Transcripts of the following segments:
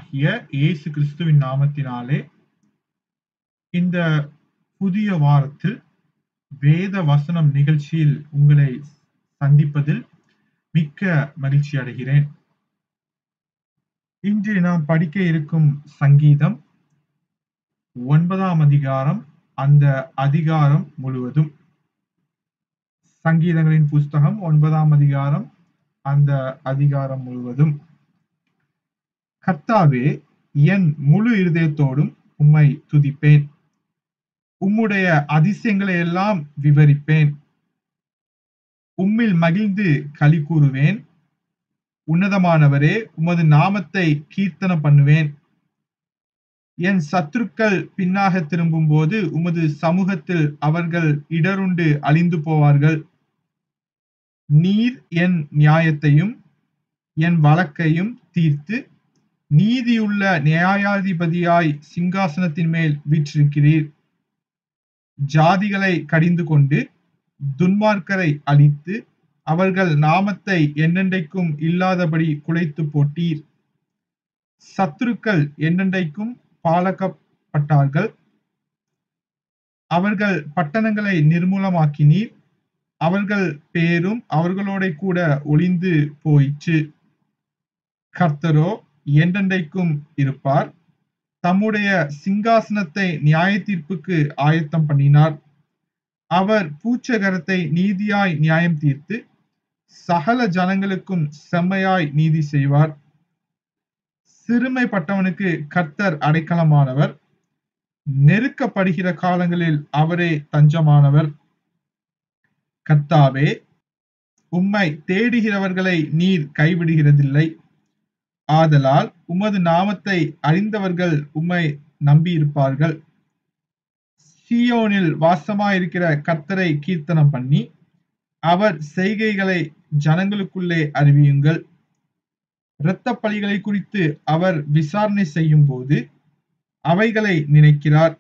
ஆண்டவராகிய இயேசு கிறிஸ்துவின் நாமத்தினாலே இந்த புதிய வாரத்தில் வேத வசனம் நிகழ்ச்சியில் உங்களை சந்திப்பதில் மிக்க மகிழ்ச்சி அடைகிறேன் இன்று நாம் படிக்க இருக்கும் சங்கீதம் ஒன்பதாம் அதிகாரம் அந்த அதிகாரம் முழுவதும் சங்கீதங்களின் புஸ்தகம் ஒன்பதாம் அதிகாரம் அந்த அதிகாரம் முழுவதும் கர்த்தாவே என் முழு இருதயத்தோடும் உம்மை துதிப்பேன் உம்முடைய அதிசயங்களை எல்லாம் விவரிப்பேன் உம்மில் மகிழ்ந்து களி கூறுவேன் உன்னதமானவரே உமது நாமத்தை கீர்த்தனம் பண்ணுவேன் என் சத்துருக்கள் பின்னாக திரும்பும் போது உமது சமூகத்தில் அவர்கள் இடருண்டு அழிந்து போவார்கள் நீர் என் நியாயத்தையும் என் வழக்கையும் தீர்த்து நீதியுள்ள நியாயாதிபதியாய் சிங்காசனத்தின் மேல் வீற்றிருக்கிறீர் ஜாதிகளை கடிந்து கொண்டு துன்மார்க்கரை அழித்து அவர்கள் நாமத்தை என்னென்றைக்கும் இல்லாதபடி குலைத்து போட்டீர் சத்துருக்கள் என்னென்றைக்கும் பாலக்கப்பட்டார்கள் அவர்கள் பட்டணங்களை நிர்மூலமாக்கினீர் அவர்கள் பேரும் அவர்களோட கூட ஒளிந்து போயிற்று கர்த்தரோ என்றென்றைக்கும் இருப்பார் தம்முடைய சிங்காசனத்தை நியாய தீர்ப்புக்கு ஆயத்தம் பண்ணினார் அவர் பூச்சகரத்தை நீதியாய் நியாயம் தீர்த்து சகல ஜனங்களுக்கும் செம்மையாய் நீதி செய்வார் சிறுமைப்பட்டவனுக்கு கர்த்தர் அடைக்கலமானவர் நெருக்கப்படுகிற காலங்களில் அவரே தஞ்சமானவர் கர்த்தாவே உம்மை தேடுகிறவர்களை நீர் கைவிடுகிறதில்லை ஆதலால் உமது நாமத்தை அறிந்தவர்கள் உம்மை நம்பியிருப்பார்கள் சியோனில் வாசமாயிருக்கிற கர்த்தரை கீர்த்தனம் பண்ணி அவர் செய்கைகளை ஜனங்களுக்குள்ளே அறிவியுங்கள் இரத்த பலிகளை குறித்து அவர் விசாரணை செய்யும் போது அவைகளை நினைக்கிறார்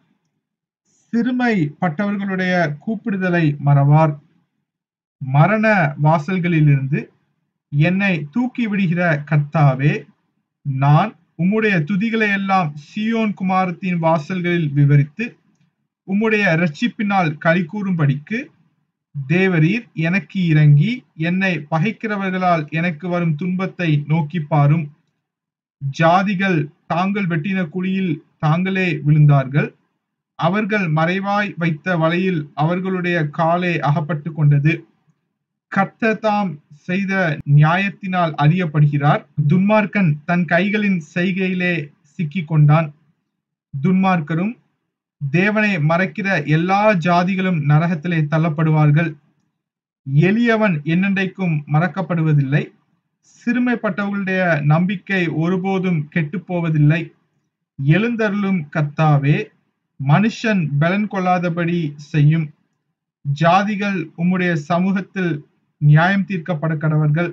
சிறுமைப்பட்டவர்களுடைய கூப்பிடுதலை மறவார் மரண வாசல்களிலிருந்து என்னை தூக்கி விடுகிற கர்த்தாவே நான் உம்முடைய துதிகளை எல்லாம் சியோன் குமாரத்தின் வாசல்களில் விவரித்து உம்முடைய ரட்சிப்பினால் களி கூறும்படிக்கு தேவரீர் எனக்கு இறங்கி என்னை பகைக்கிறவர்களால் எனக்கு வரும் துன்பத்தை நோக்கி பாரும் ஜாதிகள் தாங்கள் வெட்டின குழியில் தாங்களே விழுந்தார்கள் அவர்கள் மறைவாய் வைத்த வலையில் அவர்களுடைய காலே அகப்பட்டு கொண்டது கர்த்தர் தாம் செய்த நியாயத்தினால் அறியப்படுகிறார் துன்மார்க்கன் தன் கைகளின் செய்கையிலே சிக்கிக் கொண்டான் துன்மார்க்கரும் தேவனை மறைக்கிற எல்லா ஜாதிகளும் நரகத்திலே தள்ளப்படுவார்கள் எளியவன் என்னென்றைக்கும் மறக்கப்படுவதில்லை சிறுமைப்பட்டவர்களுடைய நம்பிக்கை ஒருபோதும் கெட்டு போவதில்லை எழுந்தருளும் கத்தாவே மனுஷன் பலன் கொள்ளாதபடி செய்யும் ஜாதிகள் உம்முடைய சமூகத்தில் நியாயம் தீர்க்கப்பட கடவர்கள்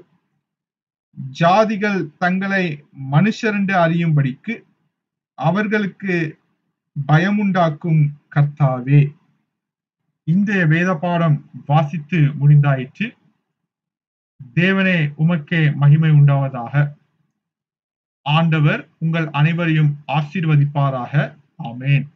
ஜாதிகள் தங்களை மனுஷரென்று அறியும்படிக்கு அவர்களுக்கு பயமுண்டாக்கும் கர்த்தாவே இந்த வேத பாடம் வாசித்து முடிந்தாயிற்று தேவனே உமக்கே மகிமை உண்டாவதாக ஆண்டவர் உங்கள் அனைவரையும் ஆசீர்வதிப்பாராக ஆமேன்